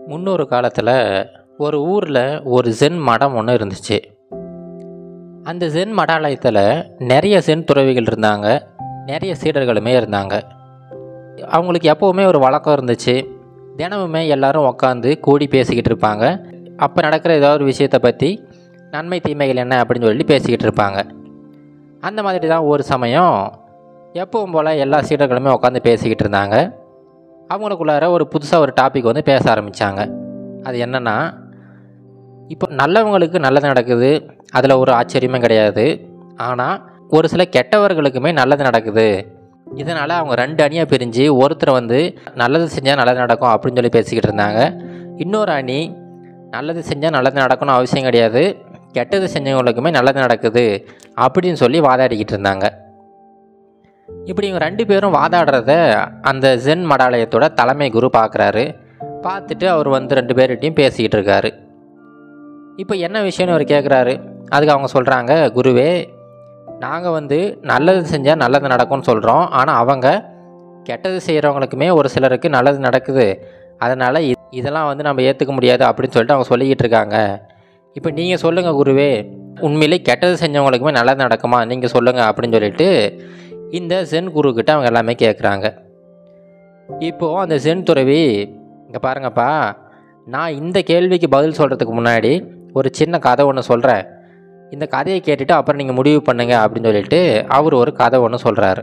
முன்னொரு காலத்தில் ஒரு ஊரில் ஒரு ஜென் மடம் ஒன்று இருந்துச்சு அந்த ஜென் மடாலயத்தில் நிறைய சென் துறவிகள் இருந்தாங்க நிறைய சீடர்களுமே இருந்தாங்க அவங்களுக்கு எப்போவுமே ஒரு வழக்கம் இருந்துச்சு தினமுமே எல்லாரும் உட்காந்து கூடி பேசிக்கிட்டு இருப்பாங்க அப்போ நடக்கிற ஏதாவது ஒரு விஷயத்தை பற்றி நன்மை தீமைகள் என்ன அப்படின்னு சொல்லி பேசிக்கிட்டு இருப்பாங்க அந்த மாதிரி தான் ஒரு சமயம் எப்பவும் போல் எல்லா சீடர்களுமே உட்காந்து பேசிக்கிட்டு இருந்தாங்க அவங்களுக்குள்ளார ஒரு புதுசாக ஒரு டாபிக் வந்து பேச ஆரம்பித்தாங்க அது என்னென்னா இப்போ நல்லவங்களுக்கு நல்லது நடக்குது அதில் ஒரு ஆச்சரியமே கிடையாது ஆனால் ஒரு சில கெட்டவர்களுக்குமே நல்லது நடக்குது இதனால் அவங்க ரெண்டு அணியாக பிரிஞ்சு ஒருத்தர் வந்து நல்லது செஞ்சால் நல்லது நடக்கும் அப்படின்னு சொல்லி பேசிக்கிட்டு இருந்தாங்க இன்னொரு அணி நல்லது செஞ்சால் நல்லது நடக்கணும் அவசியம் கிடையாது கெட்டது செஞ்சவங்களுக்குமே நல்லது நடக்குது அப்படின்னு சொல்லி வாதாடிக்கிட்டு இருந்தாங்க இப்படி இவங்க ரெண்டு பேரும் வாதாடுறத அந்த ஜென் மடாலயத்தோட தலைமை குரு பார்க்குறாரு பார்த்துட்டு அவர் வந்து ரெண்டு பேர்கிட்டையும் பேசிக்கிட்டு இருக்காரு இப்போ என்ன விஷயம்னு அவர் கேட்குறாரு அதுக்கு அவங்க சொல்கிறாங்க குருவே நாங்கள் வந்து நல்லது செஞ்சால் நல்லது நடக்கும்னு சொல்கிறோம் ஆனால் அவங்க கெட்டது செய்கிறவங்களுக்குமே ஒரு சிலருக்கு நல்லது நடக்குது அதனால் இதெல்லாம் வந்து நம்ம ஏற்றுக்க முடியாது அப்படின்னு சொல்லிட்டு அவங்க சொல்லிக்கிட்டு இருக்காங்க இப்போ நீங்கள் சொல்லுங்கள் குருவே உண்மையிலே கெட்டது செஞ்சவங்களுக்குமே நல்லது நடக்குமா நீங்கள் சொல்லுங்கள் அப்படின்னு சொல்லிட்டு இந்த ஜென் குருக்கிட்ட அவங்க எல்லாமே கேட்குறாங்க இப்போது அந்த ஜென் துறவி இங்கே பாருங்கப்பா நான் இந்த கேள்விக்கு பதில் சொல்கிறதுக்கு முன்னாடி ஒரு சின்ன கதை ஒன்று சொல்கிறேன் இந்த கதையை கேட்டுட்டு அப்புறம் நீங்கள் முடிவு பண்ணுங்க அப்படின்னு சொல்லிட்டு அவர் ஒரு கதை ஒன்று சொல்கிறாரு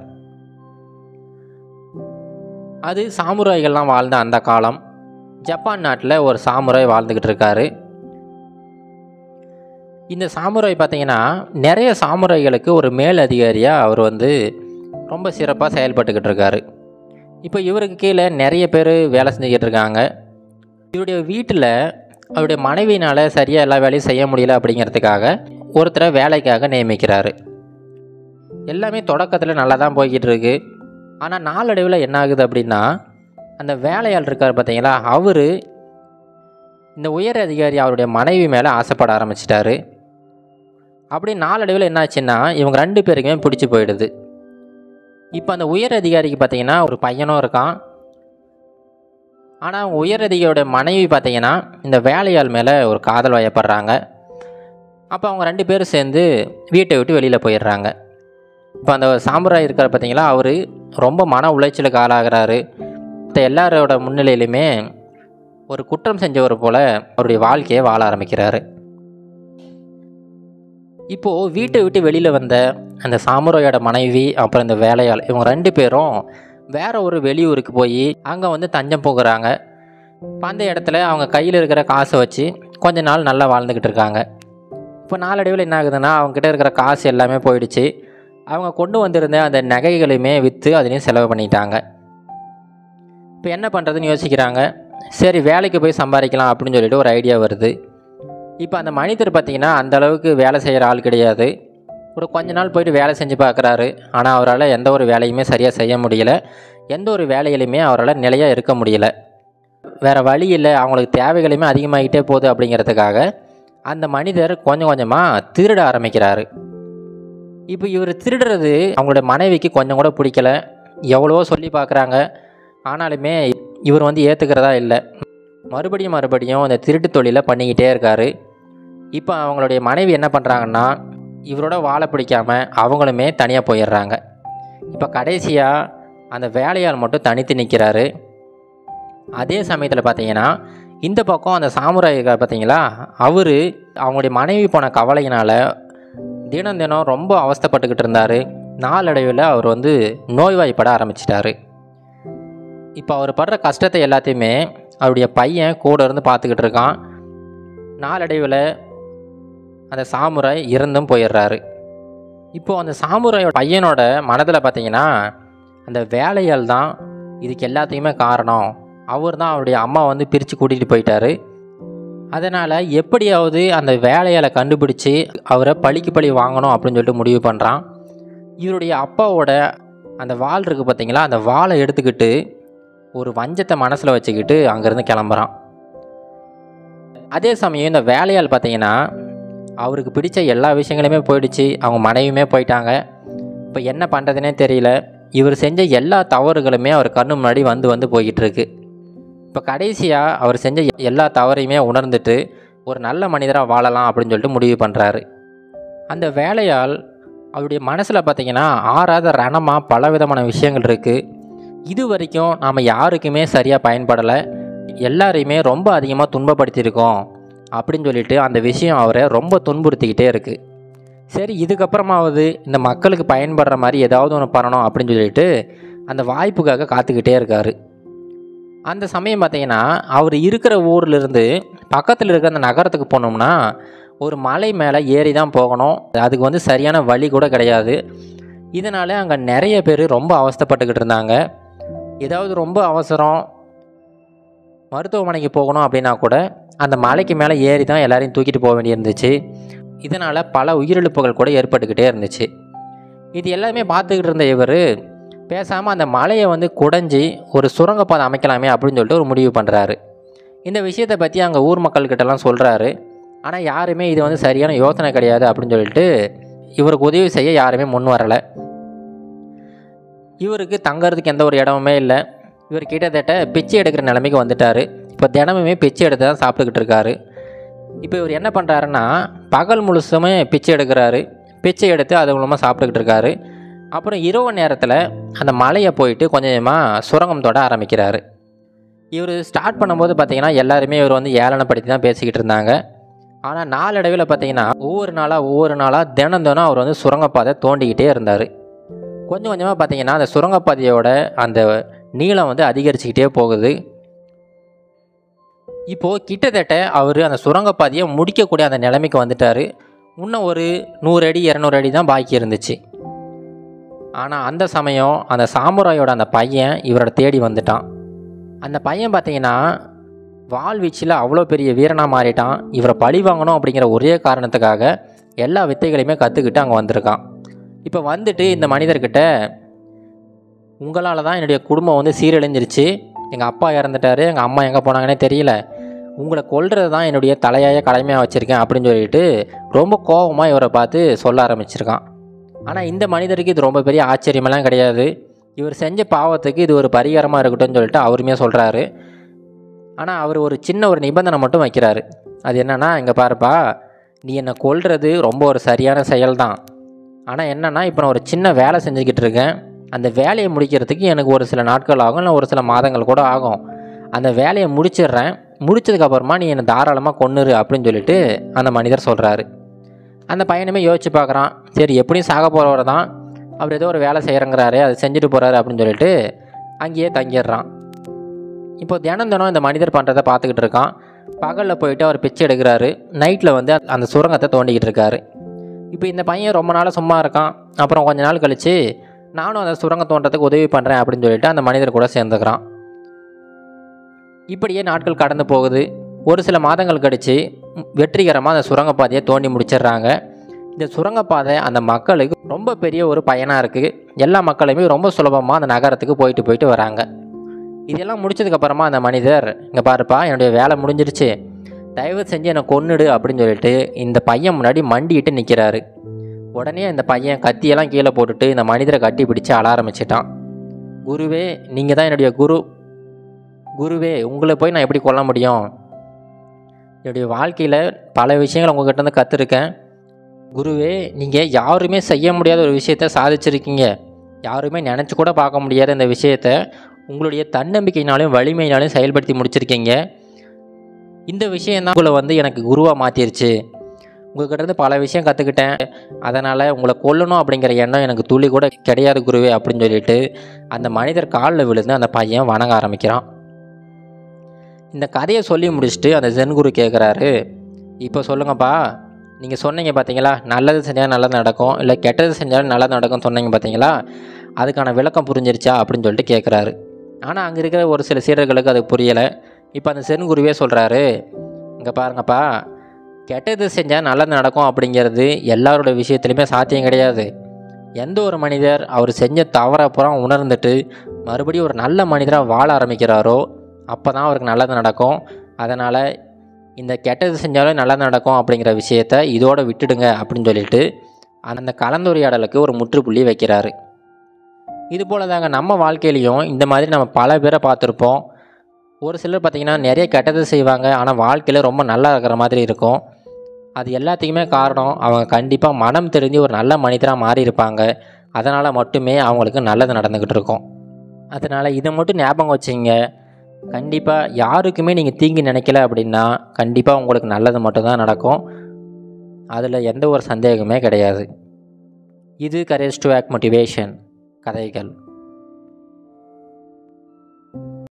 அது சாமுராய்கள்லாம் வாழ்ந்த அந்த காலம் ஜப்பான் நாட்டில் ஒரு சாமுராய் வாழ்ந்துக்கிட்டு இருக்காரு இந்த சாமுராய் பார்த்தீங்கன்னா நிறைய சாமுராய்களுக்கு ஒரு மேல் அதிகாரியாக அவர் வந்து ரொம்ப சிறப்பாக செயல்பட்டுக்கிட்டு இருக்காரு இப்போ இவருக்கு கீழே நிறைய பேர் வேலை செஞ்சுக்கிட்டு இருக்காங்க இவருடைய வீட்டில் அவருடைய மனைவினால் சரியாக எல்லா வேலையும் செய்ய முடியல அப்படிங்கிறதுக்காக ஒருத்தரை வேலைக்காக நியமிக்கிறாரு எல்லாமே தொடக்கத்தில் நல்லா தான் போய்கிட்டு இருக்கு ஆனால் நாளடைவில் என்ன ஆகுது அப்படின்னா அந்த வேலையாள் இருக்கார் பார்த்தீங்களா அவர் இந்த உயர் அதிகாரி அவருடைய மனைவி மேலே ஆசைப்பட ஆரம்பிச்சிட்டாரு அப்படி நாளடைவில் என்னாச்சுன்னா இவங்க ரெண்டு பேருக்குமே பிடிச்சி போயிடுது இப்போ அந்த உயர் அதிகாரிக்கு பார்த்தீங்கன்னா ஒரு பையனும் இருக்கான் ஆனால் அவங்க உயர் அதிகாரியோட மனைவி பார்த்தீங்கன்னா இந்த வேலையாள் மேலே ஒரு காதல் வயப்படுறாங்க அப்போ அவங்க ரெண்டு பேரும் சேர்ந்து வீட்டை விட்டு வெளியில் போயிடுறாங்க இப்போ அந்த சாம்பராய் இருக்கார் பார்த்தீங்களா அவர் ரொம்ப மன உளைச்சலுக்கு ஆளாகிறாரு மற்ற எல்லாரோட முன்னிலையிலுமே ஒரு குற்றம் செஞ்சவர் போல் அவருடைய வாழ்க்கையை வாழ ஆரம்பிக்கிறாரு இப்போது வீட்டை விட்டு வெளியில் வந்த அந்த சாமுராயோட மனைவி அப்புறம் இந்த வேலையாள் இவங்க ரெண்டு பேரும் வேற ஒரு வெளியூருக்கு போய் அங்கே வந்து தஞ்சம் போகிறாங்க அந்த இடத்துல அவங்க கையில் இருக்கிற காசை வச்சு கொஞ்ச நாள் நல்லா வாழ்ந்துக்கிட்டு இருக்காங்க இப்போ நாளடைவில் என்ன ஆகுதுன்னா அவங்ககிட்ட இருக்கிற காசு எல்லாமே போயிடுச்சு அவங்க கொண்டு வந்திருந்த அந்த நகைகளையுமே விற்று அதுலேயும் செலவு பண்ணிட்டாங்க இப்போ என்ன பண்ணுறதுன்னு யோசிக்கிறாங்க சரி வேலைக்கு போய் சம்பாதிக்கலாம் அப்படின்னு சொல்லிட்டு ஒரு ஐடியா வருது இப்போ அந்த மனிதர் பார்த்திங்கன்னா அந்த அளவுக்கு வேலை செய்கிற ஆள் கிடையாது ஒரு கொஞ்ச நாள் போயிட்டு வேலை செஞ்சு பார்க்குறாரு ஆனால் அவரால் எந்த ஒரு வேலையுமே சரியாக செய்ய முடியல எந்த ஒரு வேலையிலையுமே அவரால் நிலையாக இருக்க முடியல வேறு வழி இல்லை அவங்களுக்கு தேவைகளுமே அதிகமாகிட்டே போகுது அப்படிங்கிறதுக்காக அந்த மனிதர் கொஞ்சம் கொஞ்சமாக திருட ஆரம்பிக்கிறாரு இப்போ இவர் திருடுறது அவங்களோட மனைவிக்கு கொஞ்சம் கூட பிடிக்கல எவ்வளவோ சொல்லி பார்க்குறாங்க ஆனாலுமே இவர் வந்து ஏற்றுக்கிறதா இல்லை மறுபடியும் மறுபடியும் இந்த திருட்டு தொழிலை பண்ணிக்கிட்டே இருக்கார் இப்போ அவங்களுடைய மனைவி என்ன பண்ணுறாங்கன்னா இவரோட வாழ பிடிக்காம அவங்களுமே தனியாக போயிடுறாங்க இப்போ கடைசியாக அந்த வேலையால் மட்டும் தனித்து நிற்கிறாரு அதே சமயத்தில் பார்த்தீங்கன்னா இந்த பக்கம் அந்த சாமுராய் பார்த்தீங்களா அவர் அவங்களுடைய மனைவி போன கவலையினால் தினம் தினம் ரொம்ப அவஸ்தைப்பட்டுக்கிட்டு இருந்தார் நாளடைவில் அவர் வந்து நோய்வாய்ப்பட ஆரம்பிச்சிட்டாரு இப்போ அவர் படுற கஷ்டத்தை எல்லாத்தையுமே அவருடைய பையன் கூட இருந்து பார்த்துக்கிட்டு இருக்கான் நாளடைவில் அந்த சாமுராய் இறந்தும் போயிடுறாரு இப்போது அந்த சாமுராயோட பையனோட மனதில் பார்த்தீங்கன்னா அந்த வேலையால் தான் இதுக்கு எல்லாத்தையுமே காரணம் அவர் தான் அவருடைய அம்மா வந்து பிரித்து கூட்டிகிட்டு போயிட்டாரு அதனால் எப்படியாவது அந்த வேலையால் கண்டுபிடிச்சி அவரை பழிக்கு பழி வாங்கணும் அப்படின்னு சொல்லிட்டு முடிவு பண்ணுறான் இவருடைய அப்பாவோட அந்த வாள் இருக்குது பார்த்தீங்களா அந்த வாளை எடுத்துக்கிட்டு ஒரு வஞ்சத்தை மனசில் வச்சுக்கிட்டு அங்கேருந்து கிளம்புறான் அதே சமயம் இந்த வேலையால் பார்த்தீங்கன்னா அவருக்கு பிடிச்ச எல்லா விஷயங்களுமே போயிடுச்சு அவங்க மனைவியுமே போயிட்டாங்க இப்போ என்ன பண்ணுறதுனே தெரியல இவர் செஞ்ச எல்லா தவறுகளுமே அவர் கண்ணு முன்னாடி வந்து வந்து போய்கிட்டு இருக்கு இப்போ கடைசியாக அவர் செஞ்ச எல்லா தவறையுமே உணர்ந்துட்டு ஒரு நல்ல மனிதராக வாழலாம் அப்படின்னு சொல்லிட்டு முடிவு பண்ணுறாரு அந்த வேலையால் அவருடைய மனசில் பார்த்தீங்கன்னா ஆறாத ரணமாக பல விதமான விஷயங்கள் இருக்குது இது வரைக்கும் நாம் யாருக்குமே சரியாக பயன்படலை எல்லாரையுமே ரொம்ப அதிகமாக துன்பப்படுத்தியிருக்கோம் அப்படின்னு சொல்லிட்டு அந்த விஷயம் அவரை ரொம்ப துன்புறுத்திக்கிட்டே இருக்குது சரி இதுக்கப்புறமாவது இந்த மக்களுக்கு பயன்படுற மாதிரி ஏதாவது ஒன்று பண்ணணும் அப்படின்னு சொல்லிட்டு அந்த வாய்ப்புக்காக காத்துக்கிட்டே இருக்கார் அந்த சமயம் பார்த்தீங்கன்னா அவர் இருக்கிற ஊர்லேருந்து பக்கத்தில் இருக்கிற அந்த நகரத்துக்கு போனோம்னா ஒரு மலை மேலே ஏறி தான் போகணும் அதுக்கு வந்து சரியான வழி கூட கிடையாது இதனால் அங்கே நிறைய பேர் ரொம்ப அவஸ்தைப்பட்டுக்கிட்டு இருந்தாங்க ஏதாவது ரொம்ப அவசரம் மருத்துவமனைக்கு போகணும் அப்படின்னா கூட அந்த மலைக்கு மேலே ஏறி தான் எல்லாரையும் தூக்கிட்டு போக வேண்டியிருந்துச்சு இதனால் பல உயிரிழப்புகள் கூட ஏற்பட்டுக்கிட்டே இருந்துச்சு இது எல்லாமே பார்த்துக்கிட்டு இருந்த இவர் பேசாமல் அந்த மலையை வந்து குடைஞ்சி ஒரு சுரங்கப்பாதை அமைக்கலாமே அப்படின்னு சொல்லிட்டு ஒரு முடிவு பண்ணுறாரு இந்த விஷயத்தை பற்றி அங்கே ஊர் மக்கள்கிட்டலாம் சொல்கிறாரு ஆனால் யாருமே இது வந்து சரியான யோசனை கிடையாது அப்படின்னு சொல்லிட்டு இவருக்கு உதவி செய்ய யாருமே முன் வரலை இவருக்கு தங்கறதுக்கு எந்த ஒரு இடமுமே இல்லை இவர் கிட்டத்தட்ட பிச்சை எடுக்கிற நிலைமைக்கு வந்துட்டார் இப்போ தினமுமே பிச்சை எடுத்து தான் சாப்பிட்டுக்கிட்டு இருக்காரு இப்போ இவர் என்ன பண்ணுறாருன்னா பகல் முழுசுமே பிச்சை எடுக்கிறாரு பிச்சை எடுத்து அது மூலமாக சாப்பிட்டுக்கிட்டு இருக்காரு அப்புறம் இரவு நேரத்தில் அந்த மலையை போயிட்டு கொஞ்சம் கொஞ்சமாக சுரங்கம் தொட ஆரம்பிக்கிறாரு இவர் ஸ்டார்ட் பண்ணும்போது பார்த்தீங்கன்னா எல்லாருமே இவர் வந்து ஏளனப்படுத்தி தான் பேசிக்கிட்டு இருந்தாங்க ஆனால் நாளடைவில் பார்த்தீங்கன்னா ஒவ்வொரு நாளாக ஒவ்வொரு நாளாக தினம் தினம் அவர் வந்து சுரங்கப்பாதை தோண்டிக்கிட்டே இருந்தார் கொஞ்சம் கொஞ்சமாக பார்த்தீங்கன்னா அந்த சுரங்கப்பாதையோட அந்த நீளம் வந்து அதிகரிச்சுக்கிட்டே போகுது இப்போது கிட்டத்தட்ட அவர் அந்த சுரங்கப்பாதையை முடிக்கக்கூடிய அந்த நிலைமைக்கு வந்துட்டார் இன்னும் ஒரு நூறு அடி இரநூறு அடி தான் பாக்கி இருந்துச்சு ஆனால் அந்த சமயம் அந்த சாமுராயோட அந்த பையன் இவரோட தேடி வந்துட்டான் அந்த பையன் பார்த்தீங்கன்னா வாழ்வீச்சில் அவ்வளோ பெரிய வீரனாக மாறிட்டான் இவரை பழி வாங்கணும் அப்படிங்கிற ஒரே காரணத்துக்காக எல்லா வித்தைகளையுமே கற்றுக்கிட்டு அங்கே வந்திருக்கான் இப்போ வந்துட்டு இந்த மனிதர்கிட்ட உங்களால் தான் என்னுடைய குடும்பம் வந்து சீரழிஞ்சிருச்சு எங்கள் அப்பா இறந்துட்டாரு எங்கள் அம்மா எங்கே போனாங்கன்னே தெரியல உங்களை கொல்றது தான் என்னுடைய தலையாய கடமையாக வச்சுருக்கேன் அப்படின்னு சொல்லிட்டு ரொம்ப கோபமாக இவரை பார்த்து சொல்ல ஆரம்பிச்சிருக்கான் ஆனால் இந்த மனிதருக்கு இது ரொம்ப பெரிய ஆச்சரியமெல்லாம் கிடையாது இவர் செஞ்ச பாவத்துக்கு இது ஒரு பரிகாரமாக இருக்கட்டும்னு சொல்லிட்டு அவருமே சொல்கிறாரு ஆனால் அவர் ஒரு சின்ன ஒரு நிபந்தனை மட்டும் வைக்கிறாரு அது என்னன்னா இங்கே பாருப்பா நீ என்னை கொல்றது ரொம்ப ஒரு சரியான செயல் தான் ஆனால் என்னென்னா இப்போ நான் ஒரு சின்ன வேலை செஞ்சுக்கிட்டு இருக்கேன் அந்த வேலையை முடிக்கிறதுக்கு எனக்கு ஒரு சில நாட்கள் ஆகும் இல்லை ஒரு சில மாதங்கள் கூட ஆகும் அந்த வேலையை முடிச்சிடுறேன் முடிச்சதுக்கப்புறமா நீ என்னை தாராளமாக கொன்னுரு அப்படின்னு சொல்லிட்டு அந்த மனிதர் சொல்கிறாரு அந்த பையனுமே யோசிச்சு பார்க்குறான் சரி எப்படியும் சாக போகிறவர் தான் அவர் ஏதோ ஒரு வேலை செய்கிறங்கிறாரு அதை செஞ்சுட்டு போகிறாரு அப்படின்னு சொல்லிட்டு அங்கேயே தங்கிடுறான் இப்போ தினம் தினம் இந்த மனிதர் பண்ணுறதை பார்த்துக்கிட்டு இருக்கான் பகலில் போயிட்டு அவர் பிச்சை எடுக்கிறாரு நைட்டில் வந்து அந்த சுரங்கத்தை தோண்டிக்கிட்டு இருக்காரு இப்போ இந்த பையன் ரொம்ப நாளாக சும்மா இருக்கான் அப்புறம் கொஞ்ச நாள் கழித்து நானும் அந்த சுரங்கம் தோன்றதுக்கு உதவி பண்ணுறேன் அப்படின்னு சொல்லிட்டு அந்த மனிதர் கூட சேர்ந்துக்கிறான் இப்படியே நாட்கள் கடந்து போகுது ஒரு சில மாதங்கள் கழித்து வெற்றிகரமாக அந்த சுரங்கப்பாதையை தோண்டி முடிச்சிடுறாங்க இந்த சுரங்கப்பாதை அந்த மக்களுக்கு ரொம்ப பெரிய ஒரு பயனாக இருக்குது எல்லா மக்களுமே ரொம்ப சுலபமாக அந்த நகரத்துக்கு போயிட்டு போயிட்டு வராங்க இதெல்லாம் முடிச்சதுக்கப்புறமா அந்த மனிதர் இங்கே பாருப்பா என்னுடைய வேலை முடிஞ்சிருச்சு தயவு செஞ்சு என்னை கொன்னுடு அப்படின்னு சொல்லிட்டு இந்த பையன் முன்னாடி மண்டிட்டு நிற்கிறாரு உடனே இந்த பையன் கத்தியெல்லாம் கீழே போட்டுட்டு இந்த மனிதரை கட்டி பிடிச்சு அழ ஆரம்பிச்சிட்டான் குருவே நீங்கள் தான் என்னுடைய குரு குருவே உங்களை போய் நான் எப்படி கொல்ல முடியும் என்னுடைய வாழ்க்கையில் பல விஷயங்கள் உங்ககிட்ட இருந்து கற்றுருக்கேன் குருவே நீங்கள் யாருமே செய்ய முடியாத ஒரு விஷயத்த சாதிச்சிருக்கீங்க யாருமே நினச்சி கூட பார்க்க முடியாத இந்த விஷயத்த உங்களுடைய தன்னம்பிக்கையினாலும் வலிமையினாலும் செயல்படுத்தி முடிச்சிருக்கீங்க இந்த விஷயம் தான் உங்களை வந்து எனக்கு குருவாக மாற்றிருச்சு உங்ககிட்ட இருந்து பல விஷயம் கற்றுக்கிட்டேன் அதனால் உங்களை கொல்லணும் அப்படிங்கிற எண்ணம் எனக்கு துளி கூட கிடையாது குருவே அப்படின்னு சொல்லிட்டு அந்த மனிதர் காலில் விழுந்து அந்த பையன் வணங்க ஆரம்பிக்கிறான் இந்த கதையை சொல்லி முடிச்சுட்டு அந்த ஜென் குரு கேட்குறாரு இப்போ சொல்லுங்கப்பா நீங்கள் சொன்னீங்க பார்த்தீங்களா நல்லது செஞ்சால் நல்லது நடக்கும் இல்லை கெட்டது செஞ்சாலும் நல்லது நடக்கும் சொன்னீங்க பார்த்தீங்களா அதுக்கான விளக்கம் புரிஞ்சிருச்சா அப்படின்னு சொல்லிட்டு கேட்குறாரு ஆனால் அங்கே இருக்கிற ஒரு சில சீடர்களுக்கு அது புரியலை இப்போ அந்த சென் குருவே சொல்கிறாரு இங்கே பாருங்கப்பா கெட்டது செஞ்சால் நல்லது நடக்கும் அப்படிங்கிறது எல்லாரோட விஷயத்துலையுமே சாத்தியம் கிடையாது எந்த ஒரு மனிதர் அவர் செஞ்ச தவறை அப்புறம் உணர்ந்துட்டு மறுபடியும் ஒரு நல்ல மனிதராக வாழ ஆரம்பிக்கிறாரோ அப்போ தான் அவருக்கு நல்லது நடக்கும் அதனால் இந்த கெட்டது செஞ்சாலும் நல்லது நடக்கும் அப்படிங்கிற விஷயத்த இதோட விட்டுடுங்க அப்படின்னு சொல்லிட்டு அந்த கலந்துரையாடலுக்கு ஒரு முற்றுப்புள்ளி வைக்கிறாரு இது போல் தாங்க நம்ம வாழ்க்கையிலையும் இந்த மாதிரி நம்ம பல பேரை பார்த்துருப்போம் ஒரு சிலர் பார்த்திங்கன்னா நிறைய கெட்டது செய்வாங்க ஆனால் வாழ்க்கையில் ரொம்ப நல்லா இருக்கிற மாதிரி இருக்கும் அது எல்லாத்துக்குமே காரணம் அவங்க கண்டிப்பாக மனம் தெரிஞ்சு ஒரு நல்ல மனிதராக மாறி இருப்பாங்க அதனால் மட்டுமே அவங்களுக்கு நல்லது நடந்துக்கிட்டு இருக்கும் அதனால் இதை மட்டும் ஞாபகம் வச்சுங்க கண்டிப்பாக யாருக்குமே நீங்கள் தீங்கி நினைக்கல அப்படின்னா கண்டிப்பாக உங்களுக்கு நல்லது மட்டும்தான் நடக்கும் அதில் எந்த ஒரு சந்தேகமே கிடையாது இது கரேஜ் டு ஆக் மோட்டிவேஷன் கதைகள்